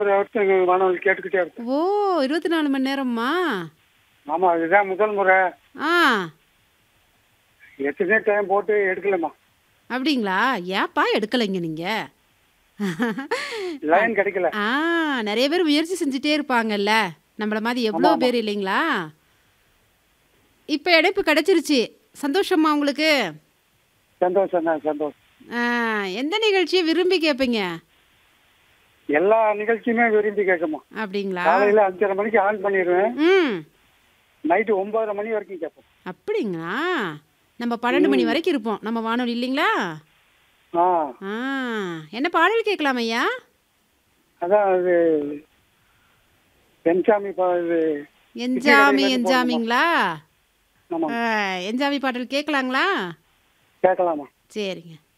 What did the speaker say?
ஒரு வருஷம் வானொலி கேட்டுக்கிட்டே இருக்கேன் ஓ இருபத்தி நாலு மணி நேரம்மா ஆமாம் இதுதான் முதல் முறை ஆ எத்தனை டைம் போட்டு எடுக்கலம்மா அப்படிங்களா ஏப்பா எடுக்கலைங்க நீங்க லைன் கிடைக்கல ஆ நிறைய பேர் முயற்சி செஞ்சுட்டே இருப்பாங்கல்ல நம்மள மாதிரி எவ்வளோ ஆமா, ஆமா. பேர் இல்லைங்களா இப்போ இடைப்பு கிடைச்சிருச்சு சந்தோஷமா உங்களுக்கு சந்தோஷம் தான் சந்தோஷம் ஆ, எந்த நிகழ்ச்சியை விரும்பி கேட்பீங்க எல்லா நிகழ்ச்சியுமே விரும்பி கேட்குமா அப்படிங்களா காலையில் அஞ்சரை மணிக்கு ஆன் பண்ணிடுவேன் ம் நைட்டு ஒன்பதரை மணி வரைக்கும் கேட்போம் அப்படிங்களா நம்ம பன்னெண்டு மணி வரைக்கும் இருப்போம் நம்ம வானொலி இல்லைங்களா ஆ ஆ என்ன பாடல் கேட்கலாம் ஐயா அதான் அது பென்சாமி பா இது என்ஜாமி கடையில இருந்து என்ஜாமிங்களா ஆமாம் ஆ, என்ஜாமி பாடல் கேட்கலாங்களா கேட்கலாமா சரிங்க